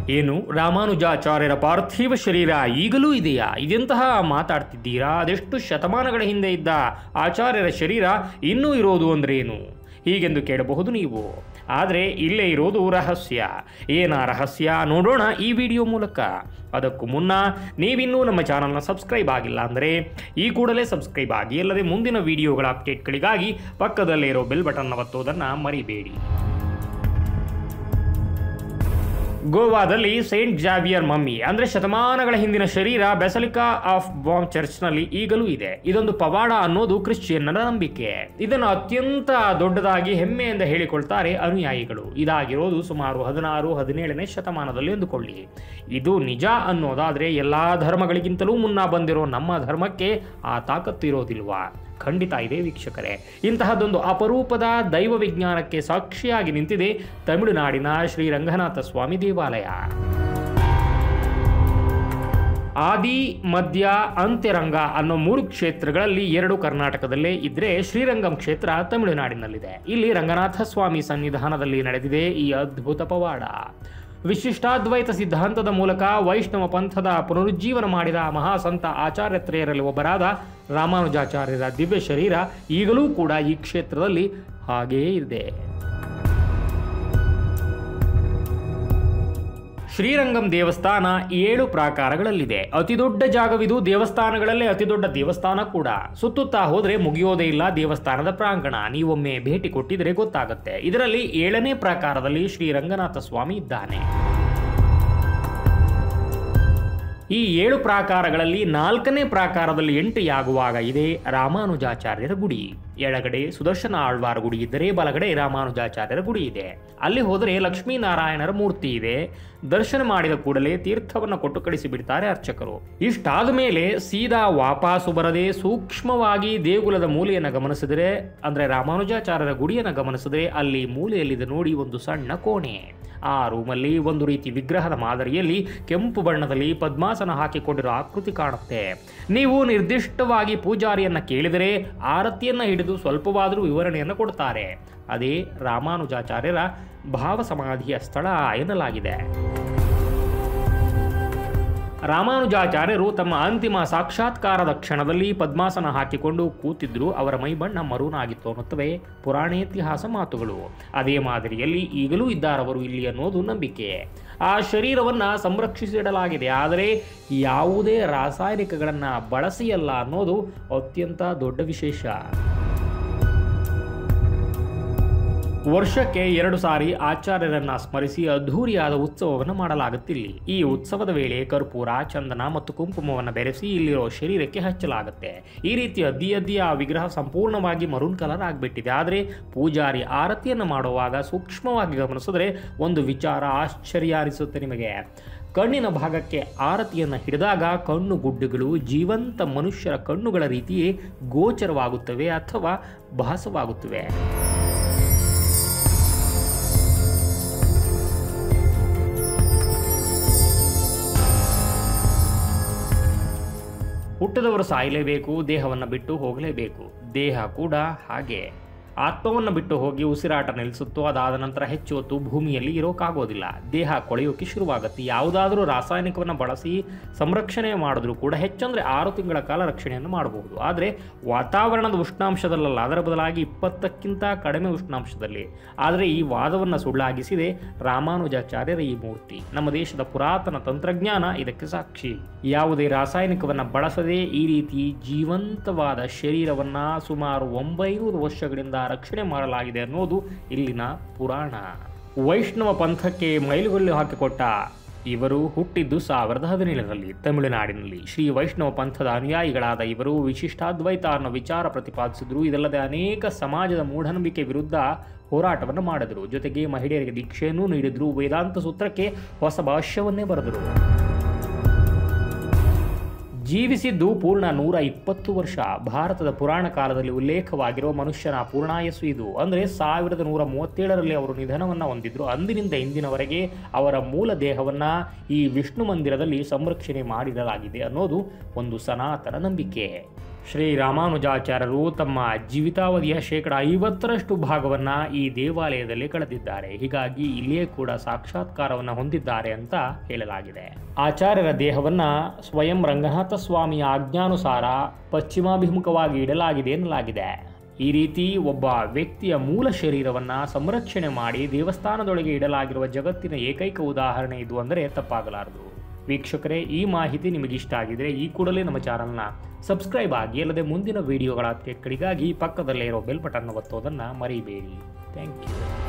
ಏನು ರಾಮಾನುಜಾಚಾರ್ಯರ ಪಾರ್ಥಿವ ಶರೀರ ಈಗಲೂ ಇದೆಯಾ ಇದೆಂತಹ ಮಾತಾಡ್ತಿದ್ದೀರಾ ಅದೆಷ್ಟು ಶತಮಾನಗಳ ಹಿಂದೆ ಇದ್ದ ಆಚಾರ್ಯರ ಶರೀರ ಇನ್ನೂ ಇರೋದು ಅಂದ್ರೆ ಏನು ಹೀಗೆಂದು ಕೇಳಬಹುದು ನೀವು ಆದರೆ ಇಲ್ಲೇ ಇರೋದು ರಹಸ್ಯ ಏನ ರಹಸ್ಯ ನೋಡೋಣ ಈ ವಿಡಿಯೋ ಮೂಲಕ ಅದಕ್ಕೂ ಮುನ್ನ ನೀವಿನ್ನೂ ನಮ್ಮ ಚಾನಲ್ನ ಸಬ್ಸ್ಕ್ರೈಬ್ ಆಗಿಲ್ಲ ಅಂದರೆ ಈ ಕೂಡಲೇ ಸಬ್ಸ್ಕ್ರೈಬ್ ಆಗಿ ಅಲ್ಲದೆ ಮುಂದಿನ ವಿಡಿಯೋಗಳ ಅಪ್ಡೇಟ್ಗಳಿಗಾಗಿ ಪಕ್ಕದಲ್ಲೇ ಇರೋ ಬೆಲ್ ಬಟನ್ ಒತ್ತೋದನ್ನು ಮರಿಬೇಡಿ ಗೋವಾದಲ್ಲಿ ಸೈಂಟ್ ಜಾವಿಯರ್ ಮಮ್ಮಿ ಅಂದ್ರೆ ಶತಮಾನಗಳ ಹಿಂದಿನ ಶರೀರ ಬೆಸಲಿಕಾ ಆಫ್ ಬಾಮ್ ಚರ್ಚ್ನಲ್ಲಿ ಈಗಲೂ ಇದೆ ಇದೊಂದು ಪವಾಡ ಅನ್ನೋದು ಕ್ರಿಶ್ಚಿಯನ್ನರ ನಂಬಿಕೆ ಇದನ್ನು ಅತ್ಯಂತ ದೊಡ್ಡದಾಗಿ ಹೆಮ್ಮೆಯಿಂದ ಹೇಳಿಕೊಳ್ತಾರೆ ಅನುಯಾಯಿಗಳು ಇದಾಗಿರೋದು ಸುಮಾರು ಹದಿನಾರು ಹದಿನೇಳನೇ ಶತಮಾನದಲ್ಲಿ ಎಂದುಕೊಳ್ಳಿ ಇದು ನಿಜ ಅನ್ನೋದಾದ್ರೆ ಎಲ್ಲಾ ಧರ್ಮಗಳಿಗಿಂತಲೂ ಮುನ್ನ ಬಂದಿರೋ ನಮ್ಮ ಧರ್ಮಕ್ಕೆ ಆ ತಾಕತ್ತು ಇರೋದಿಲ್ವಾ ಖಂಡಿತ ಇದೆ ವೀಕ್ಷಕರೇ ಇಂತಹದ್ದೊಂದು ಅಪರೂಪದ ದೈವ ವಿಜ್ಞಾನಕ್ಕೆ ಸಾಕ್ಷಿಯಾಗಿ ನಿಂತಿದೆ ತಮಿಳುನಾಡಿನ ಶ್ರೀ ರಂಗನಾಥ ಸ್ವಾಮಿ ದೇವಾಲಯ ಆದಿ ಮಧ್ಯ ಅಂತ್ಯರಂಗ ಅನ್ನೋ ಮೂರು ಕ್ಷೇತ್ರಗಳಲ್ಲಿ ಎರಡು ಕರ್ನಾಟಕದಲ್ಲೇ ಇದ್ರೆ ಶ್ರೀರಂಗಂ ಕ್ಷೇತ್ರ ತಮಿಳುನಾಡಿನಲ್ಲಿದೆ ಇಲ್ಲಿ ರಂಗನಾಥ ಸ್ವಾಮಿ ಸನ್ನಿಧಾನದಲ್ಲಿ ನಡೆದಿದೆ ಈ ಅದ್ಭುತ ಪವಾಡ ವಿಶಿಷ್ಟಾದ್ವೈತ ಸಿದ್ಧಾಂತದ ಮೂಲಕ ವೈಷ್ಣವ ಪಂಥದ ಪುನರುಜ್ಜೀವನ ಮಾಡಿದ ಮಹಾಸಂತ ಆಚಾರ್ಯತ್ರಯರಲ್ಲಿ ಒಬ್ಬರಾದ ರಾಮಾನುಜಾಚಾರ್ಯರ ದಿವ್ಯ ಶರೀರ ಈಗಲೂ ಕೂಡ ಈ ಕ್ಷೇತ್ರದಲ್ಲಿ ಹಾಗೇ ಇದೆ ಶ್ರೀರಂಗಂ ದೇವಸ್ಥಾನ ಏಳು ಪ್ರಾಕಾರಗಳಲ್ಲಿದೆ ಅತಿ ದೊಡ್ಡ ಜಾಗವಿದು ದೇವಸ್ಥಾನಗಳಲ್ಲೇ ಅತಿ ದೊಡ್ಡ ದೇವಸ್ಥಾನ ಕೂಡ ಸುತ್ತುತ್ತಾ ಹೋದ್ರೆ ಮುಗಿಯೋದೇ ಇಲ್ಲ ದೇವಸ್ಥಾನದ ಪ್ರಾಂಗಣ ನೀವೊಮ್ಮೆ ಭೇಟಿ ಕೊಟ್ಟಿದ್ರೆ ಗೊತ್ತಾಗುತ್ತೆ ಇದರಲ್ಲಿ ಏಳನೇ ಪ್ರಾಕಾರದಲ್ಲಿ ಶ್ರೀ ರಂಗನಾಥ ಸ್ವಾಮಿ ಇದ್ದಾನೆ ಈ ಏಳು ಪ್ರಾಕಾರಗಳಲ್ಲಿ ನಾಲ್ಕನೇ ಪ್ರಾಕಾರದಲ್ಲಿ ಎಂಟ್ರಿಯಾಗುವಾಗ ಇದೆ ರಾಮಾನುಜಾಚಾರ್ಯರ ಗುಡಿ ಎಡಗಡೆ ಸುದರ್ಶನ ಆಳ್ವಾರ ಗುಡಿ ಇದ್ದರೆ ಬಲಗಡೆ ರಾಮಾನುಜಾಚಾರ್ಯರ ಗುಡಿ ಇದೆ ಅಲ್ಲಿ ಹೋದರೆ ಲಕ್ಷ್ಮೀನಾರಾಯಣರ ಮೂರ್ತಿ ಇದೆ ದರ್ಶನ ಮಾಡಿದ ಕೂಡಲೇ ತೀರ್ಥವನ್ನು ಕೊಟ್ಟು ಕಳಿಸಿ ಬಿಡ್ತಾರೆ ಅರ್ಚಕರು ಇಷ್ಟಾದ ಮೇಲೆ ಸೀದಾ ವಾಪಾಸು ಬರದೆ ಸೂಕ್ಷ್ಮವಾಗಿ ದೇಗುಲದ ಮೂಲೆಯನ್ನು ಗಮನಿಸಿದರೆ ಅಂದ್ರೆ ರಾಮಾನುಜಾಚಾರ್ಯರ ಗುಡಿಯನ್ನು ಗಮನಿಸಿದ್ರೆ ಅಲ್ಲಿ ಮೂಲೆಯಲ್ಲಿದೆ ನೋಡಿ ಒಂದು ಸಣ್ಣ ಕೋಣೆ ಆ ರೂಮಲ್ಲಿ ಒಂದು ರೀತಿ ವಿಗ್ರಹದ ಮಾದರಿಯಲ್ಲಿ ಕೆಂಪು ಬಣ್ಣದಲ್ಲಿ ಪದ್ಮಾಸನ ಹಾಕಿಕೊಂಡಿರೋ ಆಕೃತಿ ಕಾಣುತ್ತೆ ನೀವು ನಿರ್ದಿಷ್ಟವಾಗಿ ಪೂಜಾರಿಯನ್ನ ಕೇಳಿದರೆ ಆರತಿಯನ್ನ ಹಿಡಿದು ಸ್ವಲ್ಪವಾದರೂ ವಿವರಣೆಯನ್ನು ಕೊಡ್ತಾರೆ ಅದೇ ರಾಮಾನುಜಾಚಾರ್ಯರ ಭಾವ ಸಮಾಧಿಯ ಸ್ಥಳ ಎನ್ನಲಾಗಿದೆ ರಾಮಾನುಜಾಚಾರ್ಯರು ತಮ್ಮ ಅಂತಿಮ ಸಾಕ್ಷಾತ್ಕಾರದ ಕ್ಷಣದಲ್ಲಿ ಪದ್ಮಾಸನ ಹಾಕಿಕೊಂಡು ಕೂತಿದ್ರು ಅವರ ಮೈಬಣ್ಣ ಮರುನಾಗಿತ್ತು ಅನ್ನುತ್ತವೆ ಪುರಾಣೇತಿಹಾಸ ಮಾತುಗಳು ಅದೇ ಮಾದರಿಯಲ್ಲಿ ಈಗಲೂ ಇದ್ದಾರವರು ಇಲ್ಲಿ ಅನ್ನೋದು ನಂಬಿಕೆ ಆ ಶರೀರವನ್ನ ಸಂರಕ್ಷಿಸಿಡಲಾಗಿದೆ ಆದರೆ ಯಾವುದೇ ರಾಸಾಯನಿಕಗಳನ್ನು ಬಳಸಿಯಲ್ಲ ಅನ್ನೋದು ಅತ್ಯಂತ ದೊಡ್ಡ ವಿಶೇಷ ವರ್ಷಕ್ಕೆ ಎರಡು ಸಾರಿ ಆಚಾರ್ಯರನ್ನ ಸ್ಮರಿಸಿ ಅದ್ಧೂರಿಯಾದ ಉತ್ಸವವನ್ನು ಮಾಡಲಾಗುತ್ತಿಲ್ಲಿ ಈ ಉತ್ಸವದ ವೇಳೆ ಕರ್ಪೂರ ಚಂದನ ಮತ್ತು ಕುಂಕುಮವನ್ನು ಬೆರೆಸಿ ಇಲ್ಲಿರೋ ಶರೀರಕ್ಕೆ ಹಚ್ಚಲಾಗುತ್ತೆ ಈ ರೀತಿ ಅದ್ದಿ ಅದ್ದಿ ಆ ವಿಗ್ರಹ ಸಂಪೂರ್ಣವಾಗಿ ಮರೂನ್ ಕಲರ್ ಆಗಿಬಿಟ್ಟಿದೆ ಆದರೆ ಪೂಜಾರಿ ಆರತಿಯನ್ನು ಮಾಡುವಾಗ ಸೂಕ್ಷ್ಮವಾಗಿ ಗಮನಿಸಿದ್ರೆ ಒಂದು ವಿಚಾರ ಆಶ್ಚರ್ಯ ಅನಿಸುತ್ತೆ ನಿಮಗೆ ಕಣ್ಣಿನ ಭಾಗಕ್ಕೆ ಆರತಿಯನ್ನು ಹಿಡಿದಾಗ ಕಣ್ಣು ಗುಡ್ಡುಗಳು ಜೀವಂತ ಮನುಷ್ಯರ ಕಣ್ಣುಗಳ ರೀತಿಯೇ ಗೋಚರವಾಗುತ್ತವೆ ಅಥವಾ ಭಾಸವಾಗುತ್ತವೆ ಹುಟ್ಟದವರು ಸಾಯಲೇಬೇಕು ದೇಹವನ್ನು ಬಿಟ್ಟು ಹೋಗಲೇಬೇಕು ದೇಹ ಕೂಡ ಹಾಗೆ ಆತ್ಮವನ್ನು ಬಿಟ್ಟು ಹೋಗಿ ಉಸಿರಾಟ ನಿಲ್ಲಿಸುತ್ತೋ ಅದಾದ ನಂತರ ಹೆಚ್ಚು ಹೊತ್ತು ಭೂಮಿಯಲ್ಲಿ ಇರೋಕ್ಕಾಗೋದಿಲ್ಲ ದೇಹ ಕೊಳೆಯೋಕೆ ಶುರುವಾಗುತ್ತೆ ಯಾವುದಾದ್ರೂ ರಾಸಾಯನಿಕವನ್ನು ಬಳಸಿ ಸಂರಕ್ಷಣೆ ಮಾಡಿದ್ರೂ ಕೂಡ ಹೆಚ್ಚಂದ್ರೆ ಆರು ತಿಂಗಳ ಕಾಲ ರಕ್ಷಣೆಯನ್ನು ಮಾಡಬಹುದು ಆದರೆ ವಾತಾವರಣದ ಉಷ್ಣಾಂಶದಲ್ಲಲ್ಲ ಅದರ ಬದಲಾಗಿ ಇಪ್ಪತ್ತಕ್ಕಿಂತ ಕಡಿಮೆ ಉಷ್ಣಾಂಶದಲ್ಲಿ ಆದರೆ ಈ ವಾದವನ್ನು ಸುಳ್ಳಾಗಿಸಿದೆ ರಾಮಾನುಜಾಚಾರ್ಯರ ಈ ಮೂರ್ತಿ ನಮ್ಮ ದೇಶದ ಪುರಾತನ ತಂತ್ರಜ್ಞಾನ ಇದಕ್ಕೆ ಸಾಕ್ಷಿ ಯಾವುದೇ ರಾಸಾಯನಿಕವನ್ನು ಬಳಸದೆ ಈ ರೀತಿ ಜೀವಂತವಾದ ಶರೀರವನ್ನ ಸುಮಾರು ಒಂಬೈನೂರು ವರ್ಷಗಳಿಂದ ರಕ್ಷಣೆ ಮಾಡಲಾಗಿದೆ ಅನ್ನೋದು ಇಲ್ಲಿನ ಪುರಾಣ ವೈಷ್ಣವ ಪಂಥಕ್ಕೆ ಮೈಲುಗಲ್ಲು ಹಾಕಿಕೊಟ್ಟ ಇವರು ಹುಟ್ಟಿದ್ದು ಸಾವಿರದ ಹದಿನೇಳರಲ್ಲಿ ತಮಿಳುನಾಡಿನಲ್ಲಿ ಶ್ರೀ ವೈಷ್ಣವ ಪಂಥದ ಅನುಯಾಯಿಗಳಾದ ಇವರು ವಿಶಿಷ್ಟಾದ್ವೈತ ಅನ್ನೋ ವಿಚಾರ ಪ್ರತಿಪಾದಿಸಿದ್ರು ಇದಲ್ಲದೆ ಅನೇಕ ಸಮಾಜದ ಮೂಢನಂಬಿಕೆ ವಿರುದ್ಧ ಹೋರಾಟವನ್ನು ಮಾಡಿದರು ಜೊತೆಗೆ ಮಹಿಳೆಯರಿಗೆ ದೀಕ್ಷೆಯನ್ನೂ ನೀಡಿದ್ರು ವೇದಾಂತ ಸೂತ್ರಕ್ಕೆ ಹೊಸ ಭಾಷ್ಯವನ್ನೇ ಬರೆದರು ಜೀವಿಸಿದ್ದು ಪೂರ್ಣ ನೂರ ಇಪ್ಪತ್ತು ವರ್ಷ ಭಾರತದ ಪುರಾಣ ಕಾಲದಲ್ಲಿ ಉಲ್ಲೇಖವಾಗಿರುವ ಮನುಷ್ಯನ ಪೂರ್ಣಾಯಸ್ಸು ಇದು ಅಂದರೆ ಸಾವಿರದ ನೂರ ಮೂವತ್ತೇಳರಲ್ಲಿ ಅವರು ನಿಧನವನ್ನು ಹೊಂದಿದ್ರು ಅಂದಿನಿಂದ ಇಂದಿನವರೆಗೆ ಅವರ ಮೂಲ ದೇಹವನ್ನ ಈ ವಿಷ್ಣು ಮಂದಿರದಲ್ಲಿ ಸಂರಕ್ಷಣೆ ಮಾಡಿಡಲಾಗಿದೆ ಅನ್ನೋದು ಒಂದು ಸನಾತನ ನಂಬಿಕೆ ಶ್ರೀರಾಮಾನುಜಾಚಾರ್ಯರು ತಮ್ಮ ಜೀವಿತಾವಧಿಯ ಶೇಕಡ ಐವತ್ತರಷ್ಟು ಭಾಗವನ್ನು ಈ ದೇವಾಲಯದಲ್ಲಿ ಕಳೆದಿದ್ದಾರೆ ಹೀಗಾಗಿ ಇಲ್ಲಿಯೇ ಕೂಡ ಸಾಕ್ಷಾತ್ಕಾರವನ್ನು ಹೊಂದಿದ್ದಾರೆ ಅಂತ ಹೇಳಲಾಗಿದೆ ಆಚಾರ್ಯರ ದೇಹವನ್ನು ಸ್ವಯಂ ರಂಗನಾಥ ಸ್ವಾಮಿಯ ಆಜ್ಞಾನುಸಾರ ಪಶ್ಚಿಮಾಭಿಮುಖವಾಗಿ ಇಡಲಾಗಿದೆ ಎನ್ನಲಾಗಿದೆ ಈ ರೀತಿ ಒಬ್ಬ ವ್ಯಕ್ತಿಯ ಮೂಲ ಶರೀರವನ್ನು ಸಂರಕ್ಷಣೆ ಮಾಡಿ ದೇವಸ್ಥಾನದೊಳಗೆ ಇಡಲಾಗಿರುವ ಜಗತ್ತಿನ ಏಕೈಕ ಉದಾಹರಣೆ ಇದು ಅಂದರೆ ತಪ್ಪಾಗಲಾರದು ವೀಕ್ಷಕರೇ ಈ ಮಾಹಿತಿ ನಿಮಗೆ ಇಷ್ಟ ಆಗಿದ್ರೆ ಈ ಕೂಡಲೇ ನಮ್ಮ ಚಾನಲ್ನ ಸಬ್ಸ್ಕ್ರೈಬ್ ಆಗಿ ಅಲ್ಲದೆ ಮುಂದಿನ ವಿಡಿಯೋಗಳ ಅಪ್ಡೇಟ್ಗಳಿಗಾಗಿ ಪಕ್ಕದಲ್ಲೇ ಇರೋ ಬೆಲ್ ಬಟನ್ ಒತ್ತೋದನ್ನು ಮರಿಬೇಡಿ ಥ್ಯಾಂಕ್ ಯು